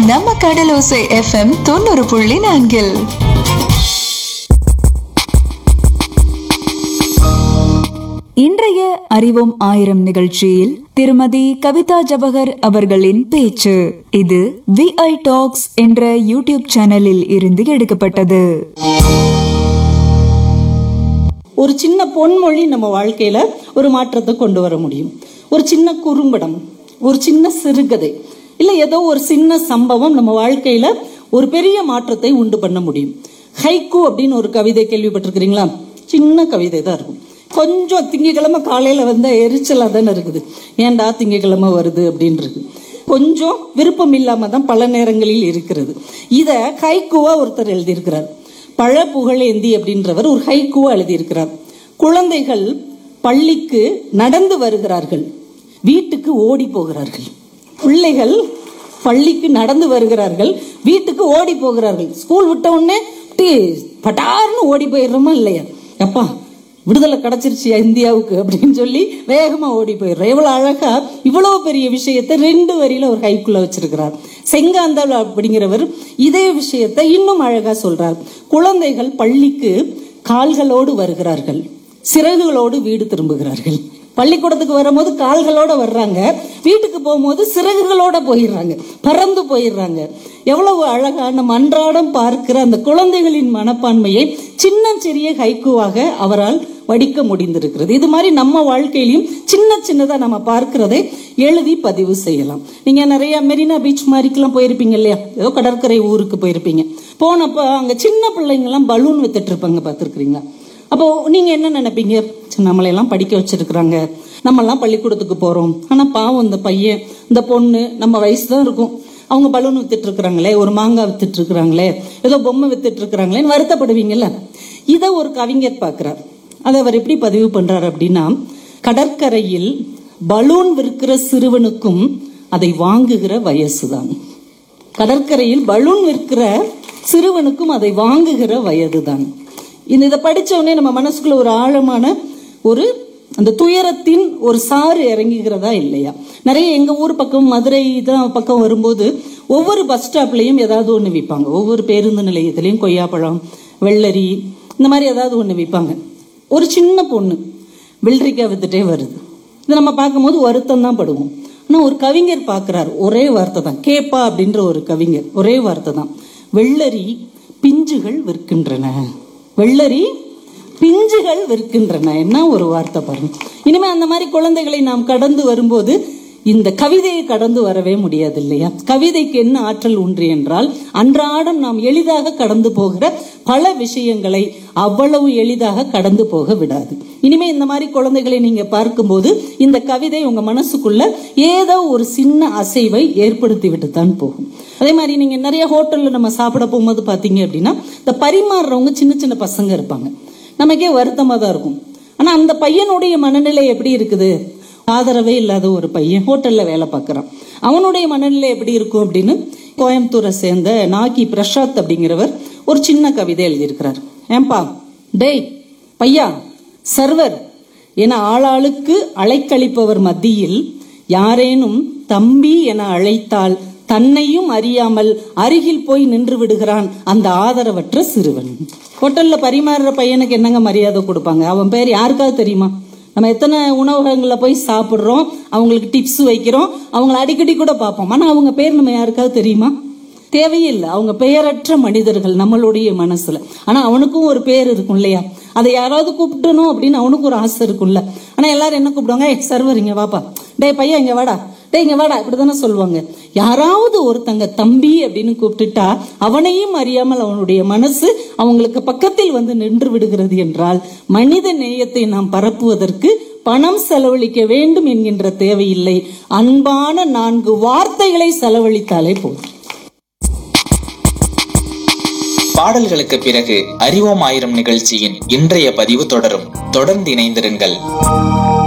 நம்ம கடலோசை எஃப்எம் தொண்ணூறு புள்ளி நான்கில் இன்றைய அறிவோம் ஆயிரம் நிகழ்ச்சியில் திருமதி கவிதா ஜபகர் அவர்களின் பேச்சு இது விஐ டாக்ஸ் என்ற யூடியூப் சேனலில் இருந்து எடுக்கப்பட்டது ஒரு சின்ன பொன்மொழி நம்ம வாழ்க்கையில ஒரு மாற்றத்தை கொண்டு வர முடியும் ஒரு சின்ன குறும்படம் ஒரு சின்ன சிறுகதை இல்ல ஏதோ ஒரு சின்ன சம்பவம் நம்ம வாழ்க்கையில ஒரு பெரிய மாற்றத்தை உண்டு பண்ண முடியும் ஹைக்கூ அப்படின்னு ஒரு கவிதை கேள்விப்பட்டிருக்கிறீங்களா சின்ன கவிதை தான் இருக்கும் கொஞ்சம் திங்கக்கிழமை காலையில வந்த எரிச்சலா தானே இருக்குது ஏன்டா திங்கக்கிழமை வருது அப்படின்றது கொஞ்சம் விருப்பம் இல்லாம தான் பல நேரங்களில் இருக்கிறது இத ஹைக்கூவா ஒருத்தர் எழுதியிருக்கிறார் பழ புகழேந்தி அப்படின்றவர் ஒரு ஹைக்கூவா எழுதியிருக்கிறார் குழந்தைகள் பள்ளிக்கு நடந்து வருகிறார்கள் வீட்டுக்கு ஓடி போகிறார்கள் பிள்ளைகள் பள்ளிக்கு நடந்து வருகிறார்கள் வீட்டுக்கு ஓடி போகிறார்கள் ஸ்கூல் விட்ட உடனே அப்படியே பட்டார்னு ஓடி போயிடுறோமா இல்லையா அப்பா விடுதலை கிடைச்சிருச்சியா இந்தியாவுக்கு அப்படின்னு சொல்லி வேகமா ஓடி போயிடுறோம் எவ்வளவு அழகா இவ்வளவு பெரிய விஷயத்தை ரெண்டு வரியில ஒரு கைக்குள்ள வச்சிருக்கிறார் செங்காந்தல் அப்படிங்கிறவர் இதே விஷயத்தை இன்னும் அழகா சொல்றார் குழந்தைகள் பள்ளிக்கு கால்களோடு வருகிறார்கள் சிறகுகளோடு வீடு திரும்புகிறார்கள் பள்ளிக்கூடத்துக்கு வரும்போது கால்களோட வர்றாங்க வீட்டுக்கு போகும்போது சிறகுகளோட போயிடுறாங்க பறந்து போயிடுறாங்க எவ்வளவு அழகா நம்ம அன்றாடம் பார்க்கிற அந்த குழந்தைகளின் மனப்பான்மையை சின்ன சிறிய ஹைக்குவாக அவரால் வடிக்க முடிந்திருக்கிறது இது மாதிரி நம்ம வாழ்க்கையிலையும் சின்ன சின்னதா நம்ம பார்க்கிறதை எழுதி பதிவு செய்யலாம் நீங்க நிறைய மெரினா பீச் மாதிரிக்கெல்லாம் போயிருப்பீங்க இல்லையா ஏதோ கடற்கரை ஊருக்கு போயிருப்பீங்க போனப்ப அங்க சின்ன பிள்ளைங்க எல்லாம் பலூன் வித்துட்டு இருப்பாங்க பார்த்துருக்கீங்களா அப்போ நீங்க என்ன நினைப்பீங்க சரி, நம்மளையெல்லாம் படிக்க வச்சிருக்கிறாங்க நம்ம எல்லாம் பள்ளிக்கூடத்துக்கு போறோம் ஆனா பாவம் இந்த பையன் இந்த பொண்ணு நம்ம வயசு தான் இருக்கும் அவங்க பலூன் வித்துட்டு இருக்கிறாங்களே ஒரு மாங்காய் வித்துட்டு இருக்கிறாங்களே ஏதோ பொம்மை வித்துட்டு இருக்கிறாங்களேன்னு வருத்தப்படுவீங்கல்ல இதை ஒரு கவிஞர் பார்க்கிறார் அதை அவர் எப்படி பதிவு பண்றாரு அப்படின்னா கடற்கரையில் பலூன் விற்கிற சிறுவனுக்கும் அதை வாங்குகிற வயசுதான் கடற்கரையில் பலூன் விற்கிற சிறுவனுக்கும் அதை வாங்குகிற வயதுதான் இந்த இதை படிச்ச உடனே நம்ம மனசுக்குள்ள ஒரு ஆழமான ஒரு அந்த துயரத்தின் ஒரு சாறு இறங்குகிறதா இல்லையா நிறைய எங்க ஊர் பக்கம் மதுரை இதெல்லாம் பக்கம் வரும்போது ஒவ்வொரு பஸ் ஸ்டாப்லயும் ஏதாவது ஒண்ணு விற்பாங்க ஒவ்வொரு பேருந்து நிலையத்திலையும் கொய்யாப்பழம் வெள்ளரி இந்த மாதிரி ஏதாவது ஒண்ணு விற்பாங்க ஒரு சின்ன பொண்ணு வெள்ளரிக்காய் வித்துட்டே வருது இது நம்ம பார்க்கும்போது வருத்தம் தான் படுவோம் ஆனா ஒரு கவிஞர் பார்க்கிறார் ஒரே வார்த்தை தான் கேப்பா அப்படின்ற ஒரு கவிஞர் ஒரே வார்த்தை தான் வெள்ளரி பிஞ்சுகள் விற்கின்றன வெள்ளரி பிஞ்சுகள் விற்கின்றன என்ன ஒரு வார்த்தை பாருங்க இனிமே அந்த மாதிரி குழந்தைகளை நாம் கடந்து வரும்போது இந்த கவிதையை கடந்து வரவே முடியாது இல்லையா கவிதைக்கு என்ன ஆற்றல் உண்டு என்றால் அன்றாடம் நாம் எளிதாக கடந்து போகிற பல விஷயங்களை அவ்வளவு எளிதாக கடந்து போக விடாது இனிமே இந்த மாதிரி குழந்தைகளை நீங்க பார்க்கும்போது இந்த கவிதை உங்க மனசுக்குள்ள ஏதோ ஒரு சின்ன அசைவை ஏற்படுத்தி விட்டு தான் போகும் அதே மாதிரி நீங்க நிறைய ஹோட்டல்ல நம்ம சாப்பிட போகும்போது பாத்தீங்க அப்படின்னா இந்த பரிமாறுறவங்க சின்ன சின்ன பசங்க இருப்பாங்க நமக்கே வருத்தமா தான் இருக்கும் ஆனா அந்த பையனுடைய மனநிலை எப்படி இருக்குது ஆதரவே இல்லாத ஒரு பையன் ஹோட்டல்ல வேலை பார்க்கறான் அவனுடைய மனநிலை எப்படி இருக்கும் அப்படின்னு கோயம்புத்தூரை சேர்ந்த நாகி பிரசாத் அப்படிங்கிறவர் ஒரு சின்ன கவிதை எழுதியிருக்கிறார் ஏன்பா டேய் பையா சர்வர் என ஆளாளுக்கு அழைக்களிப்பவர் மத்தியில் யாரேனும் தம்பி என அழைத்தால் தன்னையும் அறியாமல் அருகில் போய் நின்று விடுகிறான் அந்த ஆதரவற்ற சிறுவன் ஹோட்டல்ல பரிமாறுற பையனுக்கு என்னங்க மரியாதை கொடுப்பாங்க அவன் பேர் யாருக்காவது தெரியுமா நம்ம எத்தனை உணவகங்கள்ல போய் சாப்பிடுறோம் அவங்களுக்கு டிப்ஸ் வைக்கிறோம் அவங்கள அடிக்கடி கூட பார்ப்போம் ஆனா அவங்க பேர் நம்ம யாருக்காவது தெரியுமா தேவையில்லை அவங்க பெயரற்ற மனிதர்கள் நம்மளுடைய மனசுல ஆனா அவனுக்கும் ஒரு பேர் இருக்கும் இல்லையா அதை யாராவது கூப்பிட்டணும் அப்படின்னு அவனுக்கு ஒரு ஆசை இருக்கும்ல ஆனா எல்லாரும் என்ன கூப்பிடுவாங்க "ஏய், சர்வர் இங்க வாப்பா டேய் பையன் இங்க வாடா டேய் இங்க வாடா இப்படிதானே சொல்லுவாங்க யாராவது ஒருத்தங்க தம்பி அப்படின்னு கூப்பிட்டுட்டா அவனையும் அறியாமல் அவனுடைய மனசு அவங்களுக்கு பக்கத்தில் வந்து நின்று விடுகிறது என்றால் மனித நேயத்தை நாம் பரப்புவதற்கு பணம் செலவழிக்க வேண்டும் என்கின்ற தேவையில்லை அன்பான நான்கு வார்த்தைகளை செலவழித்தாலே போதும் பாடல்களுக்கு பிறகு அறிவோம் ஆயிரம் நிகழ்ச்சியின் இன்றைய பதிவு தொடரும் தொடர்ந்து இணைந்திருங்கள்